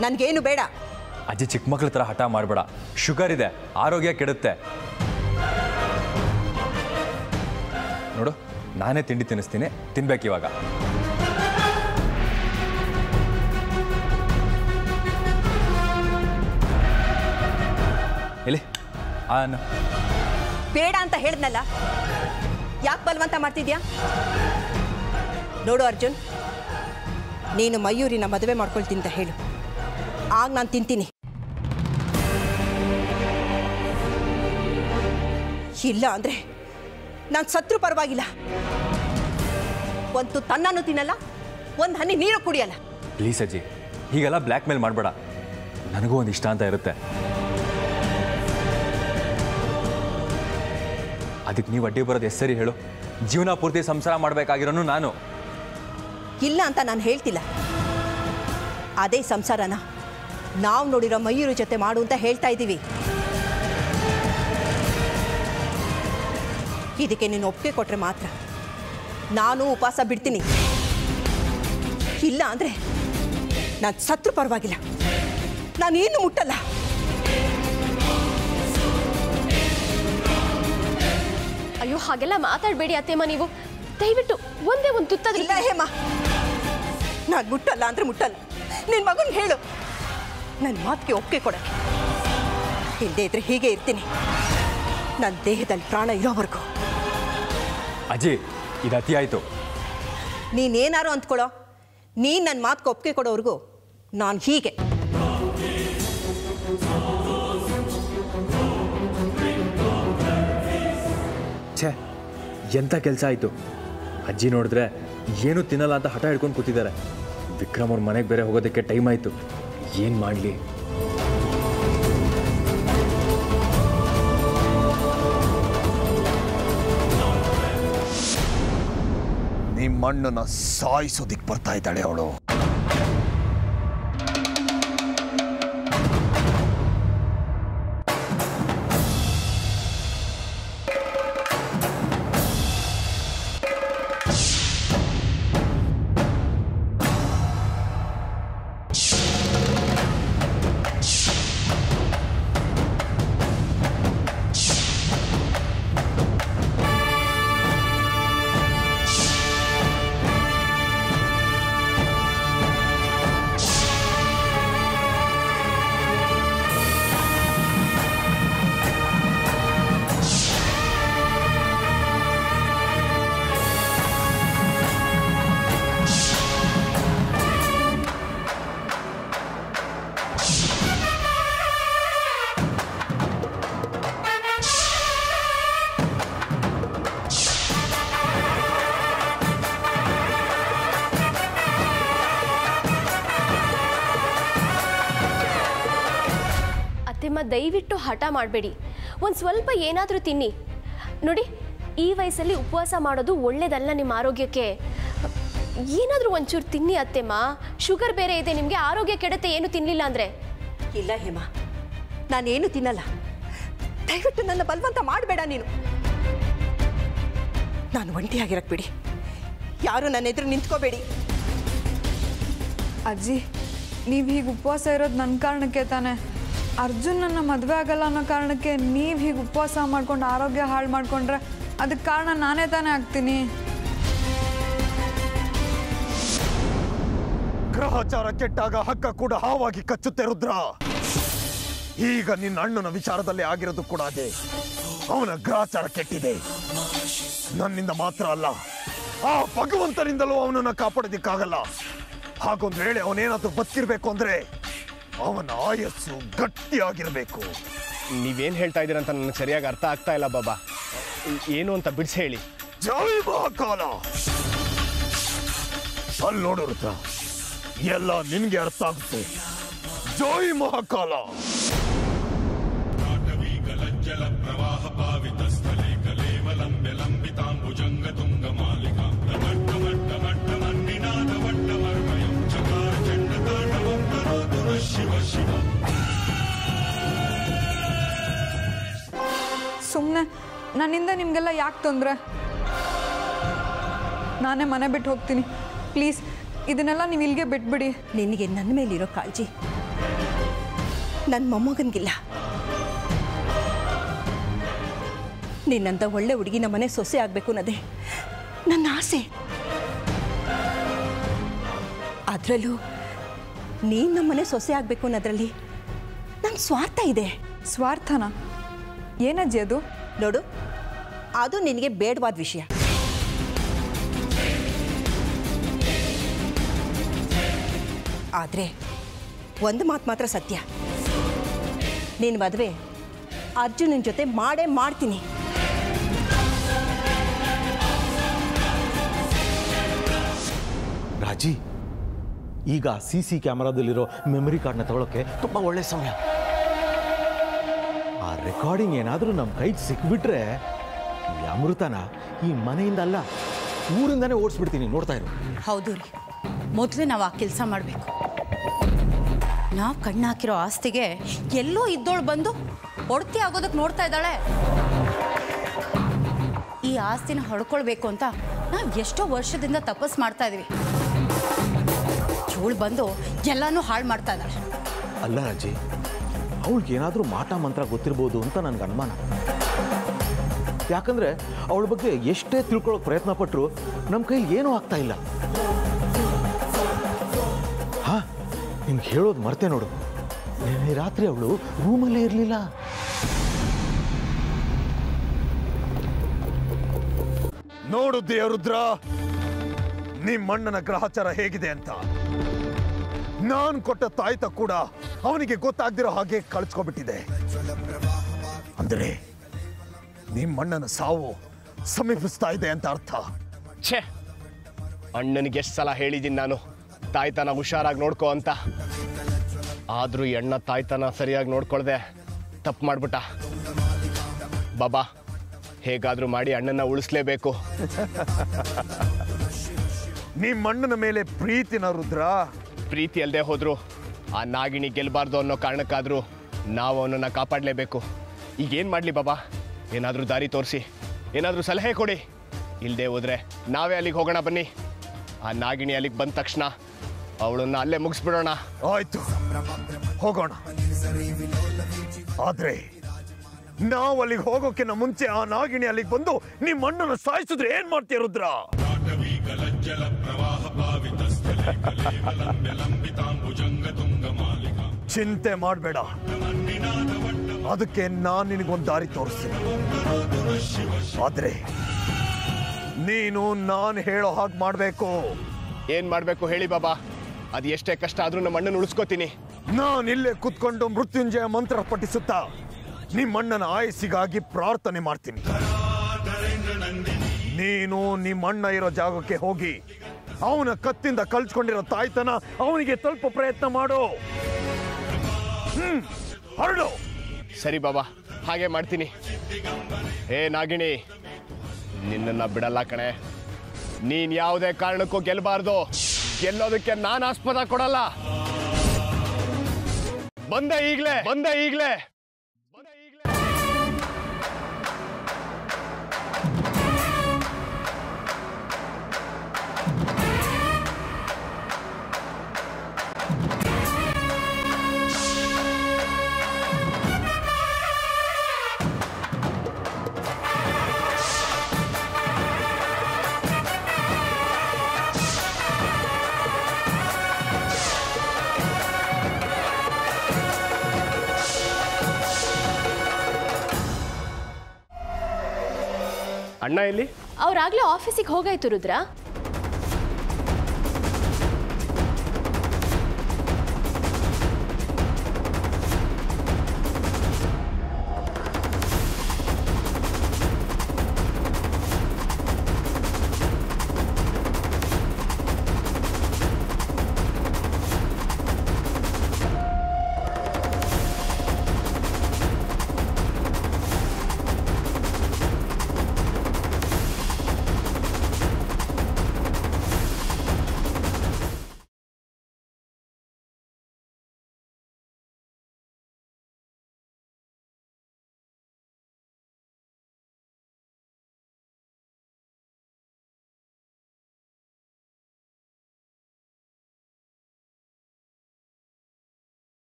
ನನಗೇನು ಬೇಡ ಅಜ್ಜಿ ಚಿಕ್ಕ ಮಕ್ಳ ಥರ ಹಠ ಮಾಡಬೇಡ ಶುಗರ್ ಇದೆ ಆರೋಗ್ಯ ಕೆಡುತ್ತೆ ನೋಡು ನಾನೇ ತಿಂಡಿ ತಿನ್ನಿಸ್ತೀನಿ ತಿನ್ಬೇಕು ಇವಾಗ ಎಲ್ಲಿ ಆ ಅನ್ನು ಬೇಡ ಅಂತ ಹೇಳಿದ್ನಲ್ಲ ಯಾಕೆ ಬಲವಂತ ಮಾಡ್ತಿದ್ಯಾ ನೋಡು ಅರ್ಜುನ್ ನೀನು ಮಯೂರಿನ ಮದುವೆ ಮಾಡ್ಕೊಳ್ತೀನಿ ಅಂತ ಹೇಳು ಆಗ ನಾನು ತಿಂತೀನಿ ಇಲ್ಲ ಅಂದರೆ ನಾನು ಸತ್ರು ಪರವಾಗಿಲ್ಲ ಒಂದು ತನ್ನನ್ನು ತಿನ್ನಲ್ಲ ಒಂದು ಹನಿ ನೀರು ಕುಡಿಯಲ್ಲ ಪ್ಲೀಸ್ ಅಜ್ಜಿ ಹೀಗೆಲ್ಲ ಬ್ಲ್ಯಾಕ್ ಮೇಲ್ ಮಾಡಬೇಡ ನನಗೂ ಒಂದು ಇಷ್ಟ ಅಂತ ಇರುತ್ತೆ ಅದಕ್ಕೆ ನೀವು ಅಡ್ಡಿ ಬರೋದು ಎಷ್ಟು ಸರಿ ಹೇಳು ಜೀವನ ಪೂರ್ತಿ ಸಂಸಾರ ಮಾಡಬೇಕಾಗಿರೋನು ನಾನು ಇಲ್ಲ ಅಂತ ನಾನು ಹೇಳ್ತಿಲ್ಲ ಅದೇ ಸಂಸಾರನ ನಾವು ನೋಡಿರೋ ಮಯೂರು ಜೊತೆ ಮಾಡು ಅಂತ ಹೇಳ್ತಾ ಇದ್ದೀವಿ ಇದಕ್ಕೆ ನೀನು ಒಪ್ಪಿಗೆ ಕೊಟ್ರೆ ಮಾತ್ರ ನಾನು ಉಪವಾಸ ಬಿಡ್ತೀನಿ ಇಲ್ಲ ಅಂದರೆ ನಾನು ಸತ್ರು ಪರವಾಗಿಲ್ಲ ನಾನೇನು ಮುಟ್ಟಲ್ಲ ಅಯ್ಯೋ ಹಾಗೆಲ್ಲ ಮಾತಾಡಬೇಡಿ ಅತ್ತೆಮ್ಮ ನೀವು ದಯವಿಟ್ಟು ಒಂದೇ ಒಂದು ತುತ್ತಾದ್ರೂ ಇಲ್ಲ ಹೇಮ ನಾನು ಮುಟ್ಟಲ್ಲ ಅಂದ್ರೆ ಮುಟ್ಟಲ್ಲ ನಿನ್ನ ಮಗನಿಗೆ ಹೇಳು ನನ್ನ ಮಾತಿಗೆ ಒಪ್ಪಿಗೆ ಕೊಡಕ್ಕೆ ಹಿಂದೆ ಇದ್ರೆ ಹೀಗೆ ಇರ್ತೀನಿ ನನ್ನ ದೇಹದಲ್ಲಿ ಪ್ರಾಣ ಇರೋವರೆಗೂ ಅಜ್ಜಿ ಇದು ಅತಿ ಆಯಿತು ನೀನೇನಾರು ಅಂದ್ಕೊಳ್ಳೋ ನೀನು ನನ್ನ ಮಾತಿಗೆ ಒಪ್ಪಿಗೆ ಕೊಡೋವರೆಗೂ ನಾನು ಹೀಗೆ ಛೇ ಎಂಥ ಕೆಲಸ ಆಯಿತು ಅಜ್ಜಿ ನೋಡಿದ್ರೆ ಏನು ತಿನ್ನಲ್ಲ ಅಂತ ಹಠ ಹಿಡ್ಕೊಂಡು ಕೂತಿದ್ದಾರೆ ವಿಕ್ರಮ್ ಅವ್ರ ಮನೆಗೆ ಬೇರೆ ಹೋಗೋದಕ್ಕೆ ಟೈಮ್ ಆಯಿತು ಏನು ಮಾಡಲಿ ನಿಮ್ಮಣ್ಣನ ಸಾಯಿಸೋದಿಕ್ ಬರ್ತಾ ಇದ್ದಾಳೆ ಅವಳು ಅತ್ತೆಮ್ಮ ದಯವಿಟ್ಟು ಹಠ ಮಾಡಬೇಡಿ ಒಂದು ಸ್ವಲ್ಪ ಏನಾದರೂ ತಿನ್ನಿ ನೋಡಿ ಈ ವಯಸ್ಸಲ್ಲಿ ಉಪವಾಸ ಮಾಡೋದು ಒಳ್ಳೇದಲ್ಲ ನಿಮ್ಮ ಆರೋಗ್ಯಕ್ಕೆ ಏನಾದರೂ ಒಂಚೂರು ತಿನ್ನಿ ಅತ್ತೆಮ್ಮ ಶುಗರ್ ಬೇರೆ ಇದೆ ನಿಮಗೆ ಆರೋಗ್ಯ ಕೆಡುತ್ತೆ ಏನು ತಿನ್ನಲಿಲ್ಲ ಅಂದರೆ ಇಲ್ಲ ಹೇಮ ನಾನೇನು ತಿನ್ನಲ್ಲ ದಯವಿಟ್ಟು ನನ್ನ ಬಲವಂತ ಮಾಡಬೇಡ ನೀನು ನಾನು ಒಂಟಿಯಾಗಿರಕ್ ಬಿಡಿ ಯಾರು ನನ್ನ ಎದುರು ನಿಂತ್ಕೋಬೇಡಿ ಅಜ್ಜಿ ನೀವು ಹೀಗೆ ಉಪವಾಸ ಇರೋದು ನನ್ನ ಕಾರಣಕ್ಕೆ ತಾನೆ ಅರ್ಜುನ್ ನನ್ನ ಮದುವೆ ಆಗಲ್ಲ ಅನ್ನೋ ಕಾರಣಕ್ಕೆ ನೀವು ಹೀಗೆ ಉಪವಾಸ ಮಾಡ್ಕೊಂಡು ಆರೋಗ್ಯ ಹಾಳು ಮಾಡ್ಕೊಂಡ್ರೆ ಅದಕ್ಕೆ ಕಾರಣ ನಾನೇ ತಾನೇ ಆಗ್ತೀನಿ ಗ್ರಹಚಾರ ಕೆಟ್ಟಾಗ ಹಕ್ಕ ಕೂಡ ಹಾವಾಗಿ ಕಚ್ಚುತ್ತೆ ರುದ್ರ ಈಗ ನಿನ್ನ ಅಣ್ಣನ ವಿಚಾರದಲ್ಲಿ ಆಗಿರೋದು ಕೂಡ ಅದೇ ಅವನ ಗ್ರಹಚಾರ ಕೆಟ್ಟಿದೆ ನನ್ನಿಂದ ಮಾತ್ರ ಅಲ್ಲ ಆ ಭಗವಂತನಿಂದಲೂ ಅವನನ್ನ ಕಾಪಾಡೋದಿಕ್ಕಾಗಲ್ಲ ಹಾಗೊಂದ್ ವೇಳೆ ಅವನೇನಾದ್ರೂ ಬದುಕಿರ್ಬೇಕು ಅಂದ್ರೆ ಅವನ ಆಯಸ್ಸು ಗಟ್ಟಿಯಾಗಿರ್ಬೇಕು ನೀವೇನು ಹೇಳ್ತಾ ಇದ್ದೀರ ಅಂತ ನನಗೆ ಸರಿಯಾಗಿ ಅರ್ಥ ಆಗ್ತಾ ಇಲ್ಲ ಬಾಬಾ ಏನು ಅಂತ ಬಿಡಿಸಿ ಹೇಳಿ ಜೈ ಮಹಾಕಾಲ ಅಲ್ಲಿ ನೋಡು ರುದ್ರ ಎಲ್ಲ ನಿನ್ಗೆ ಅರ್ಥ ಆಗುತ್ತೆ ಜೈ ಮಹಾಕಾಲ ಸುಮ್ಮನೆ ನನ್ನಿಂದ ನಿಮಗೆಲ್ಲ ಯಾಕೆ ತೊಂದರೆ ನಾನೇ ಮನೆ ಬಿಟ್ಟು ಹೋಗ್ತೀನಿ ಪ್ಲೀಸ್ ಇದನ್ನೆಲ್ಲ ನೀವು ಇಲ್ಲಿಗೆ ಬಿಟ್ಬಿಡಿ ನಿನಗೆ ನನ್ನ ಮೇಲಿರೋ ಕಾಳಜಿ ನನ್ನ ಮೊಮ್ಮಗನಿಗಿಲ್ಲ ನಿನ್ನಂತ ಒಳ್ಳೆ ಹುಡುಗಿ ನಮ್ಮ ಮನೆ ಸೊಸೆ ಆಗಬೇಕು ಅನ್ನೋದೇ ನನ್ನ ಆಸೆ ಅದರಲ್ಲೂ ನೀನು ನಮ್ಮ ಮನೆ ಸೊಸೆ ಆಗಬೇಕು ಅನ್ನೋದ್ರಲ್ಲಿ ನನ್ನ ಸ್ವಾರ್ಥ ಇದೆ ಸ್ವಾರ್ಥನ ಏನಜ್ಜಿ ಅದು ನೋಡು ಅದು ನಿನಗೆ ಬೇಡವಾದ ವಿಷಯ ಆದರೆ ಒಂದು ಮಾತು ಮಾತ್ರ ಸತ್ಯ ನಿನ್ನ ಮದುವೆ ಅರ್ಜುನನ ಜೊತೆ ಮಾಡೇ ಮಾಡ್ತೀನಿ ರಾಜಿ ಈಗ ಸಿ ಸಿ ಕ್ಯಾಮರಾದಲ್ಲಿರೋ ಮೆಮರಿ ಕಾರ್ಡ್ನ ತಗೊಳ್ಳೋಕೆ ತುಂಬ ಒಳ್ಳೆ ಸಮಯ ಆ ರೆಕಾರ್ಡಿಂಗ್ ಏನಾದರೂ ನಮ್ಮ ಕೈಗೆ ಸಿಕ್ಬಿಟ್ರೆ ಈ ಅಮೃತನ ಈ ಮನೆಯಿಂದ ಅಲ್ಲ ಊರಿಂದನೇ ಓಡಿಸ್ಬಿಡ್ತೀನಿ ನೋಡ್ತಾ ಇರು ಹೌದು ರೀ ಮೊದಲು ನಾವು ಆ ಕೆಲಸ ಮಾಡಬೇಕು ನಾವು ಕಣ್ಣಾಕಿರೋ ಆಸ್ತಿಗೆ ಎಲ್ಲೋ ಇದ್ದೋಳು ಬಂದು ಒಡ್ತಿ ಆಗೋದಕ್ಕೆ ನೋಡ್ತಾ ಇದ್ದಾಳೆ ಈ ಆಸ್ತಿನ ಹೊಡ್ಕೊಳ್ಬೇಕು ಅಂತ ನಾವು ಎಷ್ಟೋ ವರ್ಷದಿಂದ ತಪಸ್ ಮಾಡ್ತಾ ಇದೀವಿ ಇವಳು ಬಂದು ಎಲ್ಲಾನು ಹಾಳು ಮಾಡ್ತಾ ಇದ್ದಾಳೆ ಅಲ್ಲ ರಾಜಿ ಅವಳಿಗೆ ಏನಾದರೂ ಮಾಟ ಮಂತ್ರ ಗೊತ್ತಿರ್ಬೋದು ಅಂತ ನನಗೆ ಅನುಮಾನ ಯಾಕಂದ್ರೆ ಅವಳ ಬಗ್ಗೆ ಎಷ್ಟೇ ತಿಳ್ಕೊಳ್ಳೋಕೆ ಪ್ರಯತ್ನ ಪಟ್ಟರು ನಮ್ಮ ಕೈಲಿ ಏನೂ ಆಗ್ತಾ ಇಲ್ಲ ಹಾ ನಿಮ್ಗೆ ಹೇಳೋದು ಮರ್ತೆ ನೋಡು ನಿನ್ನೆ ರಾತ್ರಿ ಅವಳು ರೂಮಲ್ಲೇ ಇರಲಿಲ್ಲ ನೋಡು ದೇವರುದ್ರ ನಿಮ್ಮಣ್ಣನ ಗ್ರಹಚಾರ ಹೇಗಿದೆ ಅಂತ ನಾನ್ ಕೊಟ್ಟ ತಾಯ್ತ ಕೂಡ ಅವನಿಗೆ ಗೊತ್ತಾಗ್ದಿರೋ ಹಾಗೆ ಕಳ್ಸ್ಕೊಬಿಟ್ಟಿದೆ ಅಂದ್ರೆ ನಿಮ್ಮಣ್ಣನ ಸಾವು ಸಮೀಪಿಸ್ತಾ ಇದೆ ಅಂತ ಅರ್ಥ ಛೇ ಅಣ್ಣನಿಗೆ ಎಷ್ಟು ಸಲ ಹೇಳಿದ್ದೀನಿ ನಾನು ತಾಯ್ತನ ಹುಷಾರಾಗಿ ನೋಡ್ಕೋ ಅಂತ ಆದರೂ ಈ ಅಣ್ಣ ತಾಯ್ತನ ಸರಿಯಾಗಿ ನೋಡ್ಕೊಳ್ದೆ ತಪ್ಪು ಮಾಡ್ಬಿಟ್ಟ ಬಾಬಾ ಹೇಗಾದರೂ ಮಾಡಿ ಅಣ್ಣನ ಉಳಿಸ್ಲೇಬೇಕು ನಿಮ್ಮಣ್ಣನ ಮೇಲೆ ಪ್ರೀತಿನ ರುದ್ರ ಪ್ರೀತಿ ಅಲ್ಲದೆ ಹೋದ್ರು ಆ ನಾಗಿಣಿ ಗೆಲ್ಲಬಾರ್ದು ಅನ್ನೋ ಕಾರಣಕ್ಕಾದರೂ ನಾವು ಅವನನ್ನು ಕಾಪಾಡಲೇಬೇಕು ಈಗೇನು ಮಾಡಲಿ ಬಾಬಾ ಏನಾದರೂ ದಾರಿ ತೋರಿಸಿ ಏನಾದರೂ ಸಲಹೆ ಕೊಡಿ ಇಲ್ಲದೆ ಹೋದ್ರೆ ನಾವೇ ಅಲ್ಲಿಗೆ ಹೋಗೋಣ ಬನ್ನಿ ಆ ನಾಗಿಣಿ ಅಲ್ಲಿಗೆ ಬಂದ ತಕ್ಷಣ ಅವಳನ್ನ ಅಲ್ಲೇ ಮುಗಿಸ್ಬಿಡೋಣ ಆಯ್ತು ಹೋಗೋಣ ಆದ್ರೆ ನಾವು ಅಲ್ಲಿಗೆ ಹೋಗೋಕ್ಕಿಂತ ಮುಂಚೆ ಆ ನಾಗಿಣಿ ಅಲ್ಲಿಗೆ ಬಂದು ನಿಮ್ಮ ಅಣ್ಣನ ಸಾಯಿಸಿದ್ರೆ ಏನ್ ಮಾಡ್ತೀಯ ರುದ್ರ ಚಿಂತೆ ಮಾಡಬೇಡ ಅದಕ್ಕೆ ನಾನು ನಿನಗೊಂದು ದಾರಿ ತೋರಿಸ್ತೀನಿ ಆದ್ರೆ ನೀನು ನಾನು ಹೇಳೋ ಹಾಗೆ ಮಾಡಬೇಕು ಏನು ಮಾಡಬೇಕು ಹೇಳಿ ಬಾಬಾ ಅದು ಎಷ್ಟೇ ಕಷ್ಟ ಆದರೂ ನಮ್ಮ ಅಣ್ಣನ ಉಳಿಸ್ಕೋತೀನಿ ನಾನು ಇಲ್ಲೇ ಕುತ್ಕೊಂಡು ಮೃತ್ಯುಂಜಯ ಮಂತ್ರ ಪಠಿಸುತ್ತಾ ನಿಮ್ಮಣ್ಣನ ಆಯಸ್ಸಿಗಾಗಿ ಪ್ರಾರ್ಥನೆ ಮಾಡ್ತೀನಿ ನೀನು ನಿಮ್ಮಣ್ಣ ಇರೋ ಜಾಗಕ್ಕೆ ಹೋಗಿ ಅವನ ಕತ್ತಿಂದ ಕಲ್ಸ್ಕೊಂಡಿರೋ ತಾಯ್ತನ ಅವನಿಗೆ ತಲುಪೋ ಪ್ರಯತ್ನ ಮಾಡು ಹ್ಮ್ ಹೊರಡು ಸರಿ ಬಾಬಾ ಹಾಗೆ ಮಾಡ್ತೀನಿ ಹೇ ನಾಗಿಣಿ ನಿನ್ನನ್ನು ಬಿಡಲ್ಲ ಕಣೆ ನೀನ್ ಯಾವುದೇ ಕಾರಣಕ್ಕೂ ಗೆಲ್ಲಬಾರ್ದು ಗೆಲ್ಲೋದಕ್ಕೆ ನಾನು ಆಸ್ಪದ ಕೊಡಲ್ಲ ಬಂದೆ ಈಗ್ಲೇ ಬಂದೆ ಈಗ್ಲೇ ಅಣ್ಣ ಎಲ್ಲಿ ಅವ್ರಾಗ್ಲೇ ಆಫೀಸಿಗೆ ಹೋಗಾಯ್ತು ರುದ್ರ